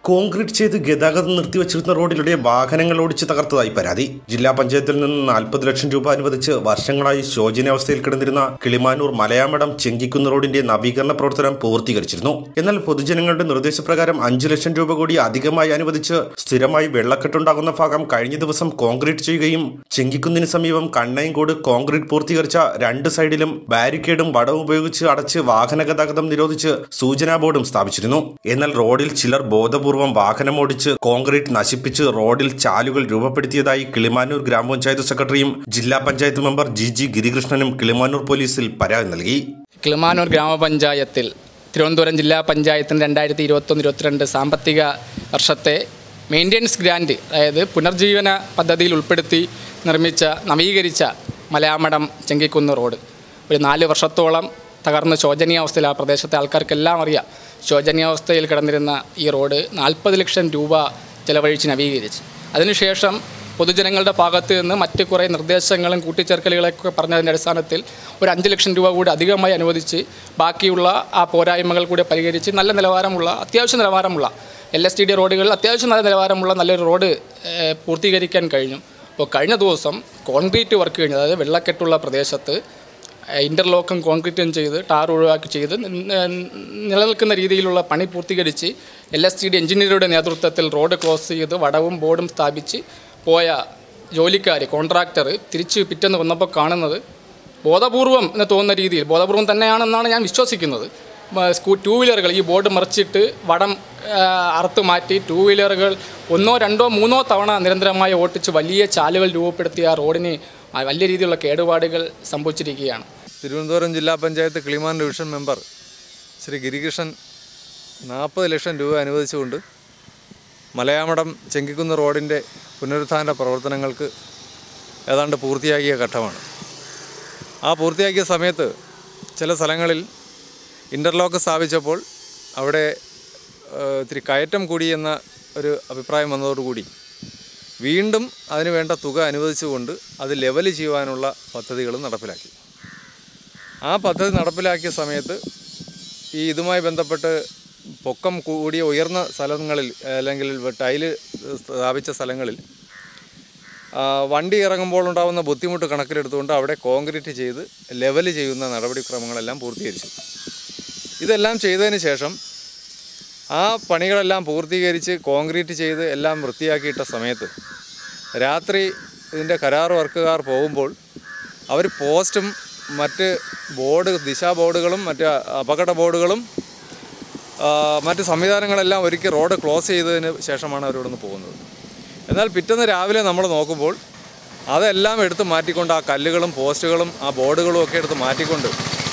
concrete ചെയ്ത് ഗതാഗതം നിർത്തിവച്ചിരുന്ന റോഡിലൂടെ വാഹനങ്ങൾ ഓടിച്ച് തകർത്തതായി പരാതി ജില്ലാ പഞ്ചായത്തിൽ നിന്ന് നാൽപ്പത് ലക്ഷം രൂപ അനുവദിച്ച് വർഷങ്ങളായി ശോചനീയാവസ്ഥയിൽ കിടന്നിരുന്ന കിളിമാനൂർ മലയാമടം ചെങ്കിക്കുന്ന് റോഡിന്റെ നവീകരണ പ്രവർത്തനം പൂർത്തീകരിച്ചിരുന്നു എന്നാൽ പൊതുജനങ്ങളുടെ നിർദ്ദേശപ്രകാരം അഞ്ചു ലക്ഷം രൂപ കൂടി അധികമായി അനുവദിച്ച് സ്ഥിരമായി വെള്ളക്കെട്ടുണ്ടാകുന്ന ഭാഗം കഴിഞ്ഞ ദിവസം കോൺക്രീറ്റ് ചെയ്യുകയും ചെങ്കിക്കുന്നിന് സമീപം കണ്ണയങ്കോട് കോൺക്രീറ്റ് പൂർത്തീകരിച്ച രണ്ട് സൈഡിലും ബാരിക്കേഡും വടവും ഉപയോഗിച്ച് അടച്ച് വാഹന ഗതാഗതം നിരോധിച്ച് സൂചനാ ബോർഡും സ്ഥാപിച്ചിരുന്നു എന്നാൽ റോഡിൽ ചിലർ ബോധപൂർവം വാഹനമോടിച്ച് കോൺക്രീറ്റ് നശിപ്പിച്ച് റോഡിൽ ചാലുകൾ രൂപപ്പെടുത്തിയതായി കിളിമാനൂർ ഗ്രാമപഞ്ചായത്ത് സെക്രട്ടറിയും ജില്ലാ പഞ്ചായത്ത് മെമ്പർ ജി ജി ഗിരികൃഷ്ണനും കിളിമാനൂർ പോലീസിൽ പരാതി നൽകി കിളിമാനൂർ ഗ്രാമപഞ്ചായത്തിൽ തിരുവനന്തപുരം ജില്ലാ പഞ്ചായത്തിന് രണ്ടായിരത്തി ഇരുപത്തൊന്ന് ഇരുപത്തിരണ്ട് സാമ്പത്തിക വർഷത്തെ മെയിൻ്റെനൻസ് ഗ്രാൻഡ് അതായത് പുനർജീവന പദ്ധതിയിൽ ഉൾപ്പെടുത്തി നിർമ്മിച്ച നവീകരിച്ച മലയാമടം ചെങ്കിക്കുന്ന് റോഡ് ഒരു നാല് വർഷത്തോളം തകർന്ന് ശോചനീയാവസ്ഥയിൽ ആ പ്രദേശത്തെ ആൾക്കാർക്കെല്ലാം അറിയാം ശോചനീയാവസ്ഥയിൽ കിടന്നിരുന്ന ഈ റോഡ് നാൽപ്പത് ലക്ഷം രൂപ ചെലവഴിച്ച് നവീകരിച്ചു അതിനുശേഷം പൊതുജനങ്ങളുടെ ഭാഗത്ത് നിന്ന് മറ്റ് കുറേ നിർദ്ദേശങ്ങളും കൂട്ടിച്ചേർക്കലുകളൊക്കെ പറഞ്ഞതിൻ്റെ അടിസ്ഥാനത്തിൽ ഒരു അഞ്ച് ലക്ഷം രൂപ കൂടി അധികമായി അനുവദിച്ച് ബാക്കിയുള്ള ആ പോരായ്മകൾ കൂടി പരിഹരിച്ച് നല്ല നിലവാരമുള്ള അത്യാവശ്യ നിലവാരമുള്ള എൽ എസ് ടി ഡി റോഡുകളിൽ അത്യാവശ്യം നല്ല നിലവാരമുള്ള നല്ലൊരു റോഡ് ഏഹ്, പൂർത്തീകരിക്കാൻ കഴിഞ്ഞു അപ്പോൾ കഴിഞ്ഞ ദിവസം കോൺക്രീറ്റ് വർക്ക് കഴിഞ്ഞു അതായത് വെള്ളക്കെട്ടുള്ള പ്രദേശത്ത് ഇൻ്റർലോക്കും കോൺക്രീറ്റും ചെയ്ത് ടാർ ഒഴിവാക്കി ചെയ്ത് നി- നിലനിൽക്കുന്ന രീതിയിലുള്ള പണി പൂർത്തീകരിച്ച് എൽ എസ് ടി ഡി എഞ്ചിനീയറുടെ നേതൃത്വത്തിൽ റോഡ് ക്ലോസ് ചെയ്ത് വടവും ബോർഡും സ്ഥാപിച്ച് പോയ ജോലിക്കാർ കോൺട്രാക്ടർ തിരിച്ച് പിറ്റേന്ന് വന്നപ്പോൾ കാണുന്നത് ബോധപൂർവം എന്ന് തോന്നുന്ന രീതിയിൽ ബോധപൂർവം തന്നെയാണെന്നാണ് ഞാൻ വിശ്വസിക്കുന്നത് മ- സ്കൂ ടൂ വീലറുകൾ ഈ ബോർഡ് മറിച്ചിട്ട് വടം ആ, അറുത്ത് മാറ്റി ടൂ വീലറുകൾ ഒന്നോ രണ്ടോ മൂന്നോ തവണ നിരന്തരമായി ഓട്ടിച്ച് വലിയ ചാലുകൾ രൂപപ്പെടുത്തിയ ആ റോഡിന് ആ വലിയ രീതിയിലുള്ള കേടുപാടുകൾ സംഭവിച്ചിരിക്കുകയാണ് തിരുവനന്തപുരം ജില്ലാ പഞ്ചായത്ത് കിളിമാൻ ഡിവിഷൻ മെമ്പർ ശ്രീ ഗിരികൃഷ്ണൻ നാൽപ്പത് ലക്ഷം രൂപ അനുവദിച്ചുകൊണ്ട് മലയാമടം ചെങ്കിക്കുന്ന് റോഡിൻ്റെ പുനരുത്ഥാന പ്രവർത്തനങ്ങൾക്ക് ഏതാണ്ട് പൂർത്തിയാക്കിയ ഘട്ടമാണ് ആ പൂർത്തിയാക്കിയ സമയത്ത് ചില സ്ഥലങ്ങളിൽ ഇൻ്റർലോക്ക് സ്ഥാപിച്ചപ്പോൾ അവിടെ ഏഹ്, ഇത്തിരി കയറ്റം കൂടി എന്ന ഒരു അഭിപ്രായം വന്നതോടുകൂടി വീണ്ടും അതിന് വേണ്ട തുക അനുവദിച്ചുകൊണ്ട് അത് ലെവൽ ചെയ്യുവാനുള്ള പദ്ധതികളും നടപ്പിലാക്കി ആ പദ്ധതി നടപ്പിലാക്കിയ സമയത്ത് ഈ ഇതുമായി ബന്ധപ്പെട്ട് പൊക്കം കൂടിയ ഉയർന്ന സ്ഥലങ്ങളിൽ അല്ലെങ്കിൽ ടൈല് സ്ഥാപിച്ച സ്ഥലങ്ങളിൽ ആ, വണ്ടി ഇറങ്ങുമ്പോൾ ഉണ്ടാകുന്ന ബുദ്ധിമുട്ട് കണക്കിലെടുത്തുകൊണ്ട് അവിടെ കോൺക്രീറ്റ് ചെയ്ത് ലെവൽ ചെയ്യുന്ന നടപടിക്രമങ്ങളെല്ലാം പൂർത്തീകരിച്ചു ഇതെല്ലാം ചെയ്തതിന് ശേഷം ആ പണികളെല്ലാം പൂർത്തീകരിച്ച് കോൺക്രീറ്റ് ചെയ്ത് എല്ലാം വൃത്തിയാക്കിയിട്ട സമയത്ത് രാത്രി ഇതിൻ്റെ കരാർ വർക്കുകാർ പോകുമ്പോൾ അവർ പോസ്റ്റും മറ്റ് ബോർഡ് ദിശാ ബോർഡുകളും മറ്റ് അപകട ബോർഡുകളും ആ, മറ്റ് സംവിധാനങ്ങളെല്ലാം ഒരുക്കി റോഡ് ക്ലോസ് ചെയ്തതിന് ശേഷമാണ് അവരിവിടുന്ന് പോകുന്നത് എന്നാൽ പിറ്റേന്ന് രാവിലെ നമ്മൾ നോക്കുമ്പോൾ അതെല്ലാം എടുത്ത് മാറ്റിക്കൊണ്ട് ആ കല്ലുകളും പോസ്റ്റുകളും ആ ബോർഡുകളും ഒക്കെ എടുത്ത് മാറ്റിക്കൊണ്ട്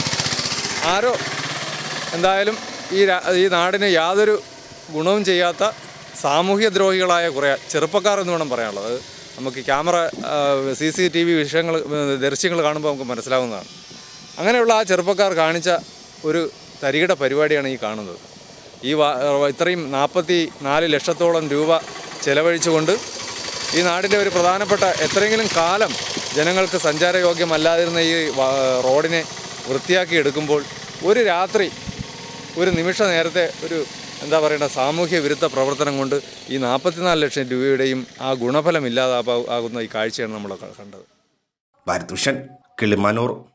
ആരോ എന്തായാലും ഈ രാ- ഈ നാടിന് യാതൊരു ഗുണവും ചെയ്യാത്ത സാമൂഹ്യ ദ്രോഹികളായ കുറേ ചെറുപ്പക്കാർ എന്ന് വേണം പറയാനുള്ളത് അത് നമുക്ക് camera C C T V വിഷയങ്ങൾ ദൃശ്യങ്ങൾ കാണുമ്പോൾ നമുക്ക് മനസ്സിലാവുന്നതാണ് അങ്ങനെയുള്ള ആ ചെറുപ്പക്കാർ കാണിച്ച ഒരു തരികിട പരിപാടിയാണ് ഈ കാണുന്നത് ഈ വാ- ഇത്രയും നാൽപ്പത്തി നാല് ലക്ഷത്തോളം രൂപ ചെലവഴിച്ചുകൊണ്ട് ഈ നാടിൻ്റെ ഒരു പ്രധാനപ്പെട്ട എത്രയെങ്കിലും കാലം ജനങ്ങൾക്ക് സഞ്ചാരയോഗ്യമല്ലാതിരുന്ന ഈ വാ- റോഡിനെ വൃത്തിയാക്കി എടുക്കുമ്പോൾ ഒരു രാത്രി ഒരു നിമിഷ നേരത്തെ ഒരു എന്താ പറയേണ്ട സാമൂഹ്യ വിരുദ്ധ പ്രവർത്തനം കൊണ്ട് ഈ നാൽപ്പത്തിനാല് ലക്ഷം രൂപയുടെയും ആ ഗുണഫലം ഇല്ലാതാകുന്ന ഈ കാഴ്ചയാണ് നമ്മൾ കണ്ടത് ഭാരത് ഭൂഷൺ കിളിമാനൂർ